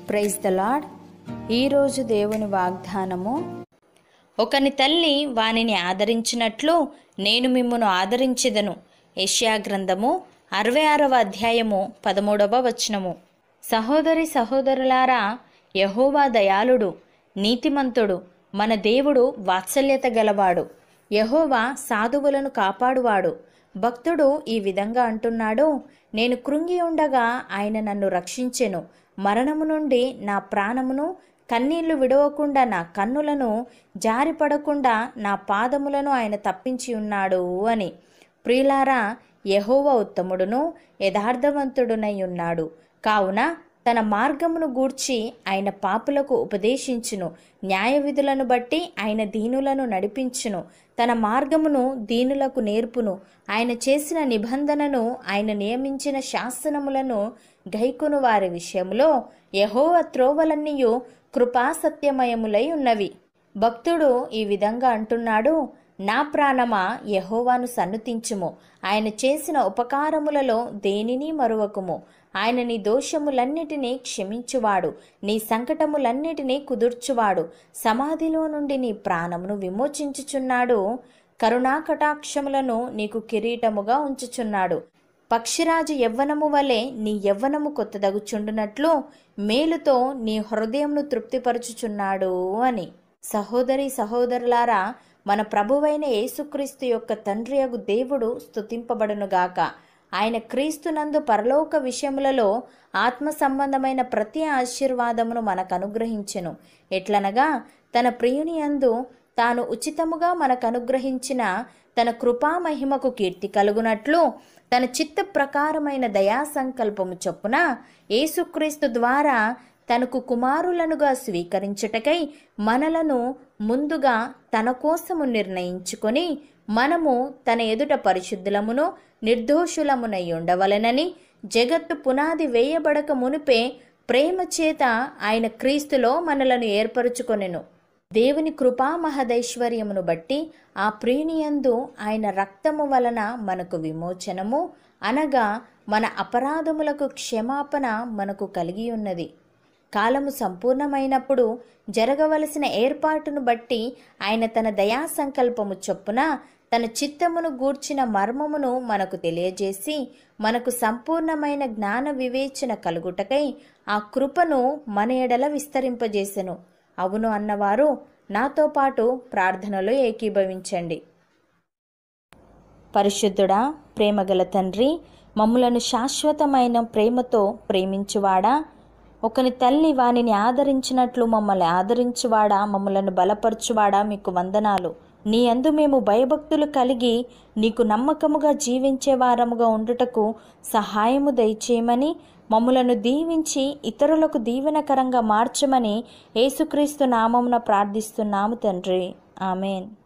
praise the lord ఈరోజు దేవుని వాగ్దానము ఒకని తల్లి వానిని ఆదరించినట్లు నేను మిమ్మును ఆదరించెదను యెషయా గ్రంథము అరవై ఆరవ అధ్యాయము పదమూడవ వచనము సహోదరి సహోదరులారా యహోవా దయాళుడు నీతిమంతుడు మన దేవుడు వాత్సల్యత గలవాడు యహోవా సాధువులను కాపాడువాడు భక్తుడు ఈ విధంగా అంటున్నాడు నేను కృంగి ఉండగా ఆయన నన్ను రక్షించెను మరణము నుండి నా ప్రాణమును కన్నీళ్లు విడవకుండా నా కన్నులను జారిపడకుండా నా పాదములను ఆయన తప్పించి ఉన్నాడు అని ప్రియులారా యహోవ ఉత్తముడును యథార్థవంతుడునై ఉన్నాడు కావున తన మార్గమును గూర్చి ఆయన పాపులకు ఉపదేశించును న్యాయ విధులను బట్టి ఆయన దీనులను నడిపించును తన మార్గమును దీనులకు నేర్పును ఆయన చేసిన నిబంధనను ఆయన నియమించిన శాసనములను గైకొను వారి విషయంలో యహోవ త్రోవలన్నీయు కృపాసత్యమయములై ఉన్నవి భక్తుడు ఈ విధంగా అంటున్నాడు నా ప్రాణమా యహోవాను సన్నుతించుము ఆయన చేసిన ఉపకారములలో దేనిని మరువకుము ఆయన నీ దోషములన్నిటినీ క్షమించువాడు నీ సంకటములన్నిటినీ కుదుర్చువాడు సమాధిలో నుండి నీ ప్రాణమును విమోచించుచున్నాడు కరుణాకటాక్షములను నీకు కిరీటముగా ఉంచుచున్నాడు పక్షిరాజు యవ్వనము వలె నీ యవ్వనము కొత్తదగుచుండునట్లు మేలుతో నీ హృదయంను తృప్తిపరచుచున్నాడు అని సహోదరి సహోదరులారా మన ప్రభువైన యేసుక్రీస్తు యొక్క తండ్రి అగు దేవుడు స్తుతింపబడునుగాక ఆయన క్రీస్తునందు పరలోక విషయములలో ఆత్మ సంబంధమైన ప్రతి ఆశీర్వాదమును మనకు అనుగ్రహించెను ఎట్లనగా తన ప్రియుని అందు తాను ఉచితముగా మనకు అనుగ్రహించిన తన కృపా మహిమకు కీర్తి కలుగునట్లు తన చిత్త ప్రకారమైన దయా సంకల్పము చొప్పున యేసుక్రీస్తు ద్వారా తనకు కుమారులనుగా స్వీకరించుటకై మనలను ముందుగా తన కోసము నిర్ణయించుకొని మనము తన ఎదుట పరిశుద్ధులమును నిర్దోషులమునై ఉండవలెనని జగత్తు పునాది వేయబడక మునిపే ప్రేమ చేత ఆయన క్రీస్తులో మనలను ఏర్పరచుకొనెను దేవుని కృపా మహదైశ్వర్యమును బట్టి ఆ ప్రియునియందు ఆయన రక్తము వలన మనకు విమోచనము అనగా మన అపరాధములకు క్షమాపణ మనకు కలిగి ఉన్నది కాలము సంపూర్ణమైనప్పుడు జరగవలసిన ఏర్పాటును బట్టి ఆయన తన దయా సంకల్పము చొప్పున తన చిత్తమును గూర్చిన మర్మమును మనకు తెలియజేసి మనకు సంపూర్ణమైన జ్ఞాన వివేచన కలుగుటకై ఆ కృపను మన ఎడల విస్తరింపజేసెను అవును అన్నవారు నాతో పాటు ప్రార్థనలో ఏకీభవించండి పరిశుద్ధుడా ప్రేమగల తండ్రి మమ్ములను శాశ్వతమైన ప్రేమతో ప్రేమించువాడా ఒకని తల్లి వానిని ఆదరించినట్లు మమ్మల్ని ఆదరించువాడా మమ్మలను బలపరచువాడా మీకు వందనాలు నీ అందు మేము భయభక్తులు కలిగి నీకు నమ్మకముగా జీవించే వారముగా ఉండుటకు సహాయము దయచేయమని మమ్ములను దీవించి ఇతరులకు దీవెనకరంగా మార్చమని యేసుక్రీస్తు నామమున ప్రార్థిస్తున్నాము తండ్రి ఆమెన్